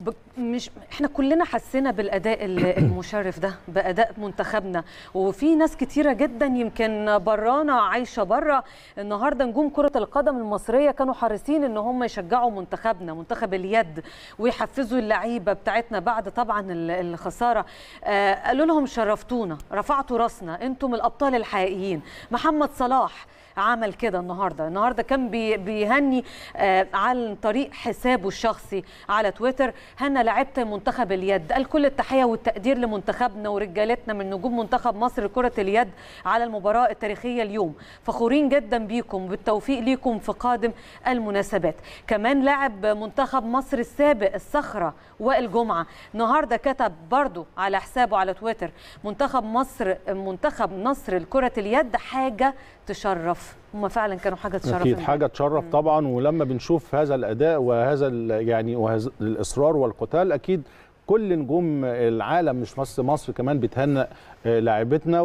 ب- مش احنا كلنا حسينا بالاداء ال- المشرف ده باداء منتخبنا وفي ناس كتيره جدا يمكن برانا عايشه بره النهارده نجوم كره القدم المصريه كانوا حريصين ان هم يشجعوا منتخبنا منتخب اليد ويحفزوا اللعيبه بتاعتنا بعد طبعا ال- الخساره آه قالوا لهم شرفتونا رفعتوا راسنا انتم الابطال الحقيقيين محمد صلاح عمل كده النهارده النهارده كان بي بيهني آه عن طريق حسابه الشخصي على تويتر هنا لعيبه منتخب اليد قال كل التحيه والتقدير لمنتخبنا ورجالتنا من نجوم منتخب مصر لكره اليد على المباراه التاريخيه اليوم فخورين جدا بيكم وبالتوفيق ليكم في قادم المناسبات كمان لاعب منتخب مصر السابق الصخره وائل جمعه النهارده كتب برضو على حسابه على تويتر منتخب مصر منتخب مصر لكره اليد حاجه تشرف هم فعلا كانوا حاجه تشرف اكيد امبارح. حاجه تشرف طبعا ولما بنشوف هذا الاداء وهذا ال- يعني وهذا الاصرار والقتال اكيد كل نجوم العالم مش بس مصر كمان بتهنئ آه، لاعبتنا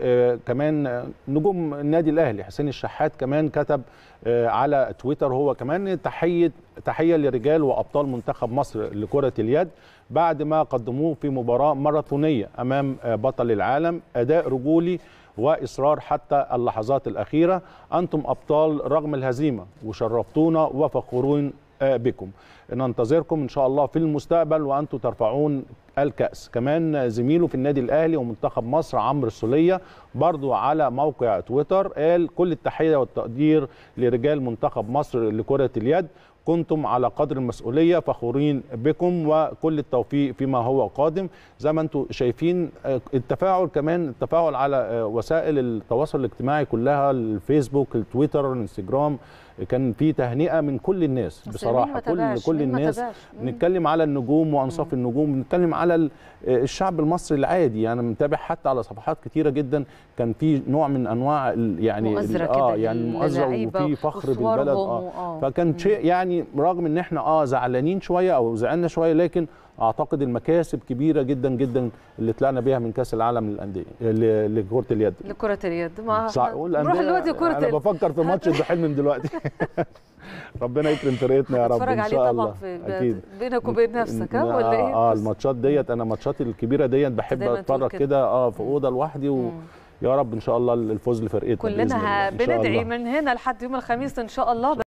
وكمان آه، نجوم النادي الاهلي حسين الشحات كمان كتب آه، على تويتر هو كمان تحيه تحيه لرجال وابطال منتخب مصر لكره اليد بعد ما قدموه في مباراه ماراثونيه امام آه، بطل العالم اداء رجولي واصرار حتى اللحظات الاخيره انتم ابطال رغم الهزيمه وشرفتونا وفخورون آه، بكم ننتظركم ان شاء الله في المستقبل وانتم ترفعون الكاس كمان زميله في النادي الاهلي ومنتخب مصر عمرو السوليه برضو على موقع تويتر قال كل التحيه والتقدير لرجال منتخب مصر لكره اليد كنتم على قدر المسؤوليه فخورين بكم وكل التوفيق فيما هو قادم زي ما انتم شايفين آه، التفاعل كمان التفاعل على آه، وسائل التواصل الاجتماعي كلها الفيسبوك التويتر الانستجرام كان في تهنئه من كل الناس بس بصراحه مين ما كل تابعش؟ كل مين ما الناس تابعش؟ مم. نتكلم على النجوم وانصاف النجوم بنتكلم على ال- الشعب المصري العادي يعني متابع حتى على صفحات كتيره جدا كان في نوع من انواع ال- يعني مؤازرة ال- كده اه يعني مؤازره للعيبة وفي فخر وصورهم بالبلد و- اه آه. فكان شيء يعني رغم ان احنا اه زعلانين شويه او زعلنا شويه لكن اعتقد المكاسب كبيره جدا جدا اللي طلعنا بيها من كاس العالم للانديه ل- لكره اليد لكرة اليد ما صح نروح دلوقتي كرة انا ال- بفكر في ماتش الدحيل من دلوقتي ربنا يكرم فرقتنا يا رب هتتفرج ان عليه شاء طبعا الله في اكيد بينك وبين نفسك ها اه ولا ايه؟ اه الماتشات ديت انا الماتشات الكبيره ديت بحب دايما تقول اتفرج كده. كده اه في اوضه لوحدي ويا رب ان شاء الله الفوز لفرقتنا بإذن كلنا الله. ه- إن شاء بندعي الله. من هنا لحد يوم الخميس ان شاء الله